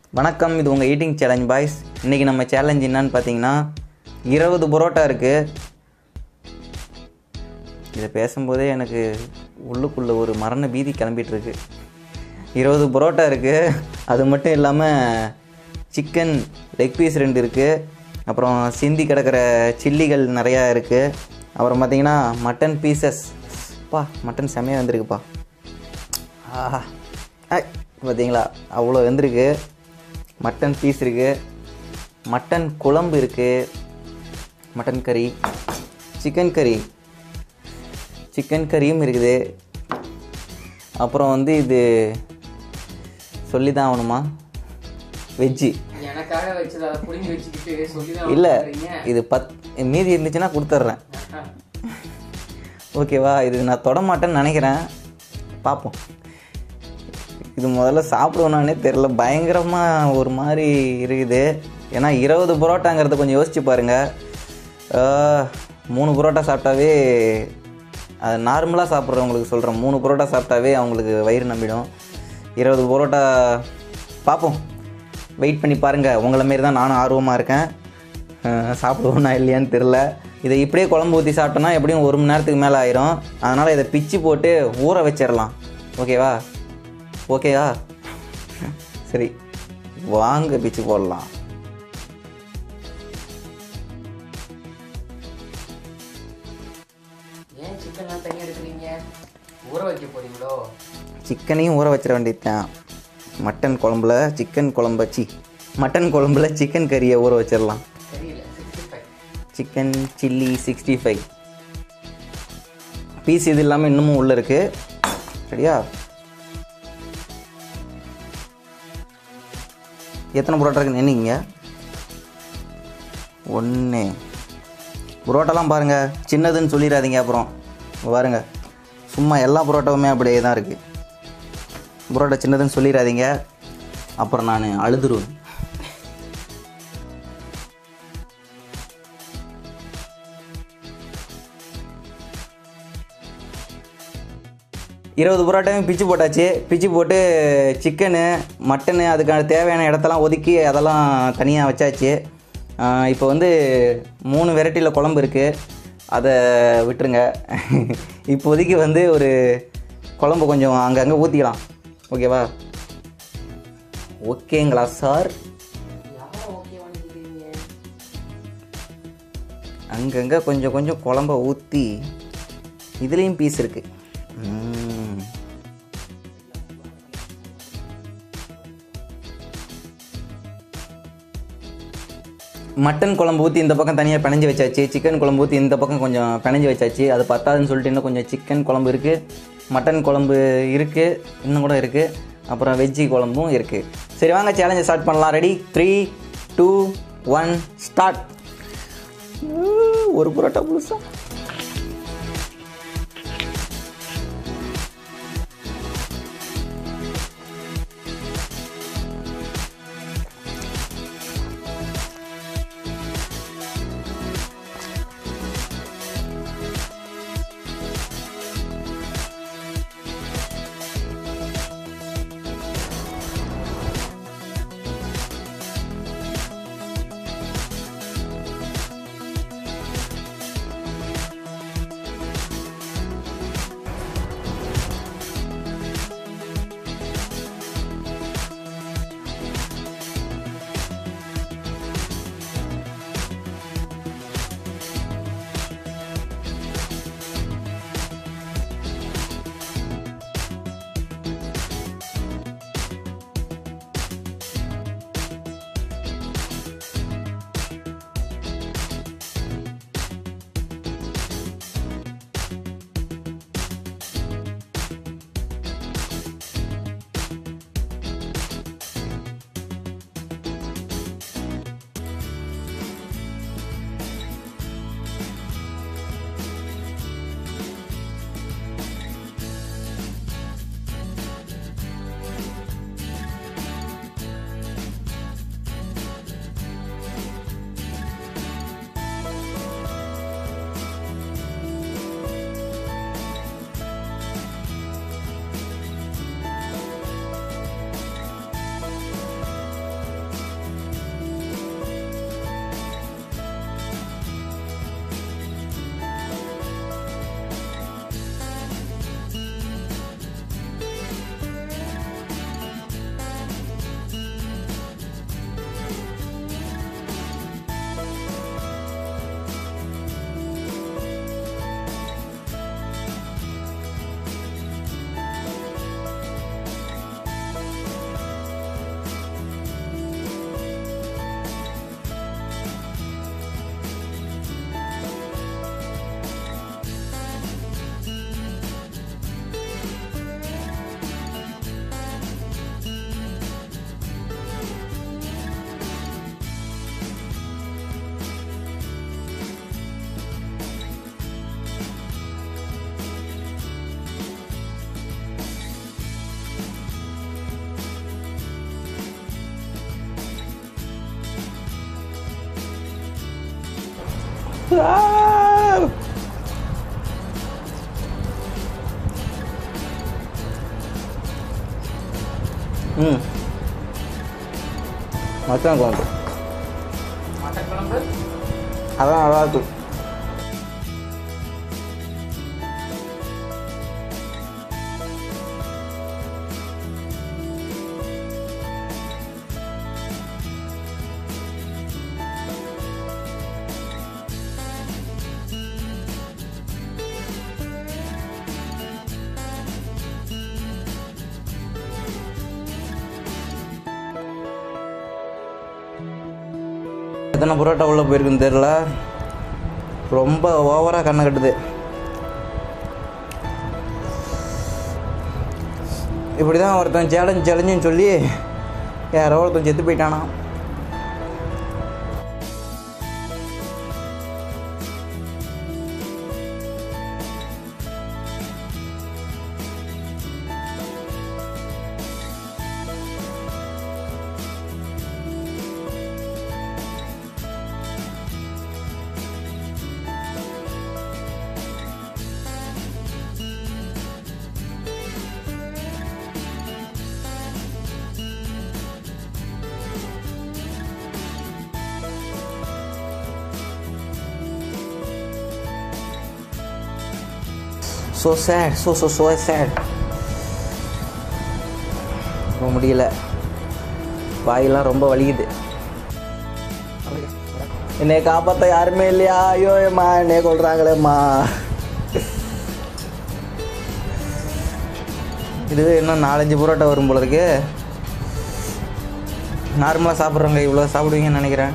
வணக்கம் இது உங்கள் ஈட்டிங் சேலஞ்ச் பாய்ஸ் இன்றைக்கி நம்ம சேலஞ்ச் என்னன்னு பார்த்தீங்கன்னா இருபது பரோட்டா இருக்குது இதை பேசும்போதே எனக்கு உள்ளுக்குள்ளே ஒரு மரண பீதி கிளம்பிட்டு இருக்கு இருபது பரோட்டா இருக்குது அது மட்டும் இல்லாமல் சிக்கன் லெக் பீஸ் ரெண்டு இருக்குது அப்புறம் சிந்தி கிடக்கிற சில்லிகள் நிறையா இருக்குது அப்புறம் பார்த்தீங்கன்னா மட்டன் பீசஸ் பா மட்டன் செமையாக வந்திருக்குப்பா ஆஹா ஐ பார்த்தீங்களா அவ்வளோ வெந்திருக்கு மட்டன் பீஸ் இருக்குது மட்டன் குழம்பு இருக்குது மட்டன் கறி சிக்கன் கறி சிக்கன் கறியும் இருக்குது அப்புறம் வந்து இது சொல்லி தான் ஆகணுமா வெஜ்ஜி எனக்காக வச்சது அதை புடிங்கி வச்சுக்கிட்டு சொல்லிதான் இல்லை பண்றீங்க. இது பத் மீதி இருந்துச்சுன்னா கொடுத்துட்றேன் ஓகேவா இது நான் தொட மாட்டேன்னு நினைக்கிறேன் பார்ப்போம் இது முதல்ல சாப்பிடுவேனானே தெரில பயங்கரமாக ஒரு மாதிரி இருக்குது ஏன்னா இருபது பரோட்டாங்கிறத கொஞ்சம் யோசிச்சு பாருங்கள் மூணு பரோட்டா சாப்பிட்டாவே அது நார்மலாக சாப்பிட்றவங்களுக்கு சொல்கிறேன் மூணு பரோட்டா சாப்பிட்டாவே அவங்களுக்கு வயிறு நம்பிடும் இருபது பரோட்டா பார்ப்போம் வெயிட் பண்ணி பாருங்கள் உங்களை மாரி தான் நானும் ஆர்வமாக இருக்கேன் அஹ் சாப்பிடுவோனா இல்லையான்னு தெரில இதை இப்படியே குழம்பு ஊற்றி சாப்பிட்டோன்னா எப்படியும் ஒரு மணி நேரத்துக்கு மேலே ஆயிரும் அதனால் இதை பிச்சு போட்டு ஊற வச்சிடலாம் ஓகேவா ஓகேவா சரி வாங்க பிச்சு போடலாம் ஏன் சிக்கன்லாம் தனியா எடுக்கிறீங்க ஊற வைக்க போறீங்களோ சிக்கனையும் ஊற வச்சிட வேண்டியதுதான் மட்டன் குழம்புல சிக்கன் குழம்பு சி மட்டன் குழம்புல சிக்கன் கறியை ஊற வச்சிடலாம் தெரியல sixty five chicken chilli sixty five piece இது இல்லாமல் இன்னமும் உள்ளே இருக்குது சரியா எத்தனை புரோட்டா இருக்குன்னு எண்ணிங்க ஒன்று புரோட்டாலாம் பாருங்கள் சின்னதுன்னு சொல்லிடாதீங்க அப்புறம் இங்க பாருங்க சும்மா எல்லா புரோட்டாவுமே அப்படியே தான் இருக்குது புரோட்டா சின்னதுன்னு சொல்லிடாதீங்க அப்புறம் நான் அழுதுருவேன் இருபது புரோட்டாவையும் பிச்சு போட்டாச்சு பிச்சு போட்டு சிக்கனு மட்டனு அதுக்கான தேவையான இடத்தெல்லாம் ஒதுக்கி அதெல்லாம் தனியாக வச்சாச்சு இப்போ வந்து மூணு வெரைட்டியில் குழம்பு இருக்குது அதை விட்டுருங்க இப்போதைக்கு வந்து ஒரு குழம்பு கொஞ்சம் அங்கங்கே ஊற்றிக்கலாம் ஓகேவா ஓகேங்களா சார் யாரை ஓகேவான்னு கேட்குறீங்க அங்கங்கே கொஞ்சம் கொஞ்சம் குழம்ப ஊற்றி இதுலேயும் பீஸ் இருக்குது மட்டன் குழம்பு ஊற்றி இந்த பக்கம் தனியாக பிணைஞ்சு வச்சாச்சு சிக்கன் குழம்பு ஊற்றி இந்த பக்கம் கொஞ்சம் பிணைஞ்சு வச்சாச்சு அது பத்தாதுன்னு சொல்லிட்டு இன்னும் கொஞ்சம் சிக்கன் குழம்பு இருக்குது மட்டன் குழம்பு இருக்குது இன்னும் கூட இருக்குது அப்புறம் வெஜ்ஜி குழம்பும் இருக்குது சரி வாங்க சேலஞ்சை ஸ்டார்ட் பண்ணலாம் ready three two one start ஒரு புரோட்டா முழுசா ஆ! ம் மச்சான் குழம்பு மட்டன் குழம்பு அதான் நல்லா இருக்கு எத்தனை புரோட்டா உள்ளே போயிருக்குன்னு தெரில ரொம்ப ஓவராக கண்ணை கட்டுது இப்படி தான் ஒருத்தன் சேலஞ்ச் சேலஞ்சுன்னு சொல்லி யாரோ ஒருத்தன் செத்து போயிட்டானா so sad so so so sad ரொம்ப முடியல வாயெல்லாம் ரொம்ப வலிக்குது என்னை காப்பாற்ற யாருமே இல்லையா ஐயோ ஏம்மா என்னைய கொள்றாங்களேம்மா இது இன்னும் நாலஞ்சு புரோட்டா வரும் போல இருக்கு நார்மலாக சாப்பிட்றவங்க இவ்வளோ சாப்பிடுவீங்கன்னு நினைக்கிறேன்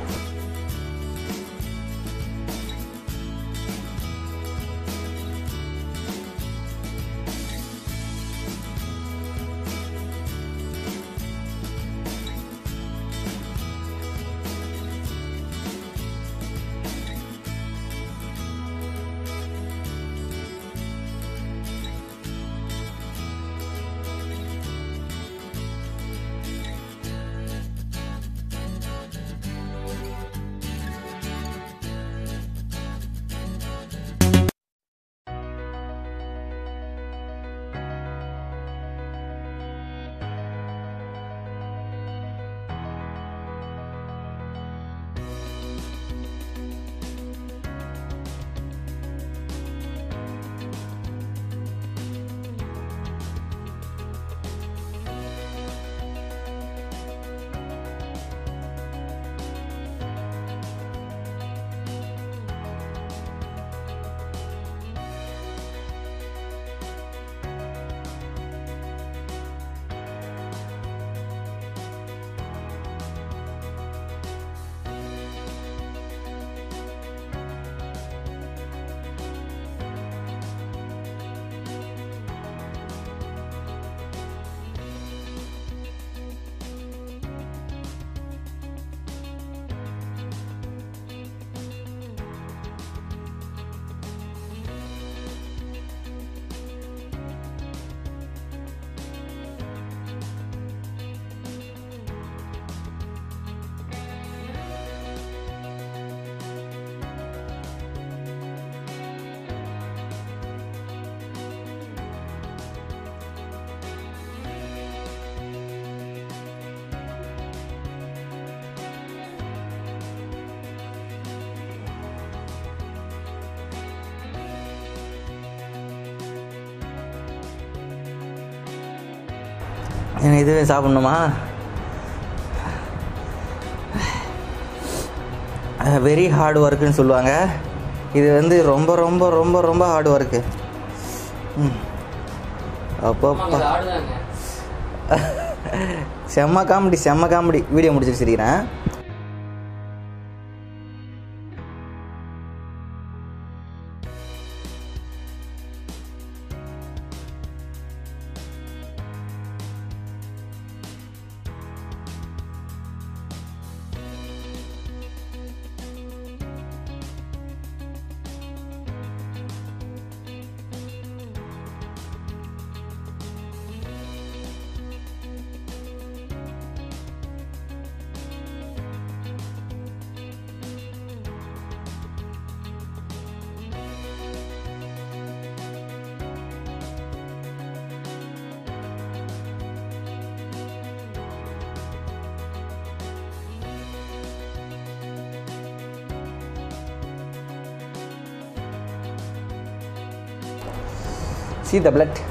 எனக்கு இதுவே சாப்பிட்ணுமா வெரி ஹார்ட் ஒர்க்குன்னு சொல்லுவாங்க இது வந்து ரொம்ப ரொம்ப ரொம்ப ரொம்ப ஹார்ட் ஒர்க்கு ம் அப்பப்பா ஆமாங்க, இது ஆடுதாங்க செம்ம காமெடி செம்ம காமெடி வீடியோ முடிச்சிட்டு சிரிக்கிறேன் சி த பிளட்